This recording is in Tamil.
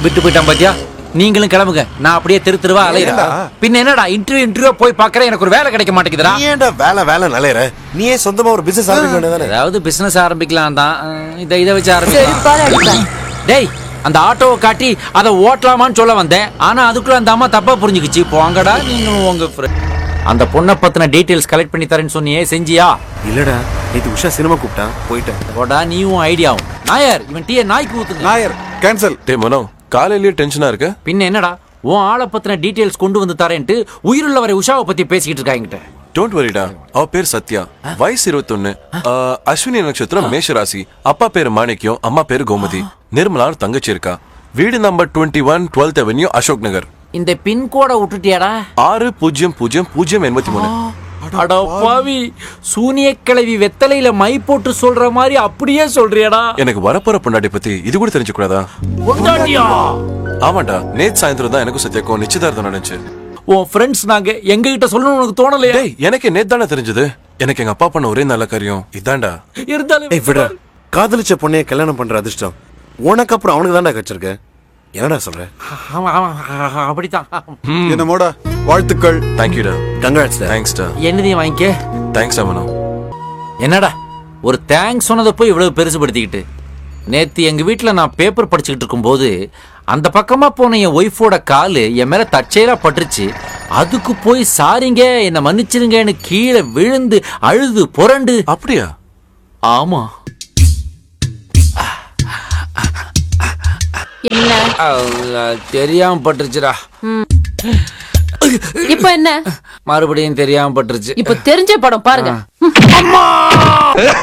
விட்டு போயிட்டான் பாத்தியா நீங்களும் கிளம்புங்க நான் அப்படியே தெரு தெருவா அலையிறேன் ஏன்டா? பின்ன என்னடா இன்டர்வியூ இன்டர்வியூ போய் பாக்குறேன் எனக்கு ஒரு வேலை கிடைக்க மாட்டேங்குதுடா நீ ஏன்டா வேலை வேலை நிலையற நீ ஏன் சொந்தமா ஒரு பிசினஸ் ஆரம்பிக்க வேண்டியதானே ஏதாவது பிசினஸ் ஆரம்பிக்கலாம் தான் அஹ், இதை இதை வச்சு செருப்பால ஆரம்பிக்கலாம் அடிப்பேன். டேய் அந்த ஆட்டோவை காட்டி அதை ஓட்டலாமான்னு சொல்ல வந்தேன் ஆனா அதுக்குள்ள அந்த அம்மா தப்பா புரிஞ்சுக்கிச்சு போங்கடா நீங்களும் உங்க friend. அந்த பொண்ணை பத்தின டீடைல்ஸ் கலெக்ட் பண்ணி தரேன்னு சொன்னியே செஞ்சியா இல்லடா நேத்து உஷா சினிமா கூப்பிட்டான் போயிட்டேன் போடா நீயும் ஐடியாவும் நாயர் இவன் டீயை நாய்க்கு ஊத்துங்க நாயர் கேன்சல் டே மனோ காலையிலேயே டென்ஷனா இருக்க பின்ன என்னடா உன் ஆளை பத்தின டீடைல்ஸ் கொண்டு வந்து தரேன்ட்டு உயிருள்ளவரை உஷாவை பத்தி பேசிக்கிட்டு இருக்காங்கிட்ட டோன்ட் வரிடா அவ பேர் சத்யா வயசு இருபத்தொன்னு அஸ்வினி நட்சத்திரம் மேஷ ராசி அப்பா பேரு மாணிக்யம் அம்மா பேரு கோமதி நிர்மலான்னு தங்கச்சி இருக்கா வீடு number twenty one twelfth avenue Ashok Nagar இந்த பின்கோடை விட்டுட்டியாடா ஆறு பூஜ்ஜியம் பூஜ்ஜியம் பூஜ்ஜியம் எண்பத்தி மூணு அட பாவி சூனிய கிழவி வெத்தலையில மை போட்டு சொல்ற மாதிரி அப்படியே சொல்றியடா எனக்கு வரப்போற பொண்டாட்டி பத்தி இது கூட தெரிஞ்சுக்கூடாதா பொண்டாட்டியா? ஆமாண்டா நேத்து சாயந்தரம் தான் எனக்கும் சத்யாக்கும் நிச்சயதார்த்தம் நடந்துச்சு உன் ஃப்ரெண்ட்ஸ் நாங்க எங்க கிட்ட சொல்லணும்னு உனக்கு தோணலையா டேய் எனக்கு நேத்து தானே தெரிஞ்சது எனக்கு எங்க அப்பா பண்ண ஒரே நல்ல காரியம் இதான்டா இருந்தாலும் ஏய் விட காதலிச்ச பொண்ணைய கல்யாணம் பண்ற அதிர்ஷ்டம் உனக்கு அப்புறம் அவனுக்கு தான்டா கச்சிருக்க என்னடா சொல்ற ஆமா, ஆமா, அப்படித்தான் என்னமோடா வாழ்த்துக்கள் தேங்க்யூடா கங்காட்ஸ் தேங்க்ஸ்டா என்னதையும் வாங்கிக்க தேங்க்ஸ்டா மனோ என்னடா ஒரு தேங்க்ஸ் சொன்னதை போய் இவ்வளவு பெருசுபடுத்திக்கிட்டு நேத்து எங்க வீட்ல நான் பேப்பர் படிச்சுக்கிட்டு இருக்கும்போது அந்த பக்கமா போன என் ஒய்ஃபோட காலு என் மேல தற்செயலா பட்டுருச்சு அதுக்கு போய் சாரிங்க என்னை மன்னிச்சிருங்கன்னு கீழே விழுந்து அழுது புரண்டு அப்படியா ஆமா என்ன அஹ், தெரியாம பட்டுருச்சுடா இப்ப என்ன மறுபடியும் தெரியாம பட்டுருச்சு இப்ப தெரிஞ்ச படம் பாருங்க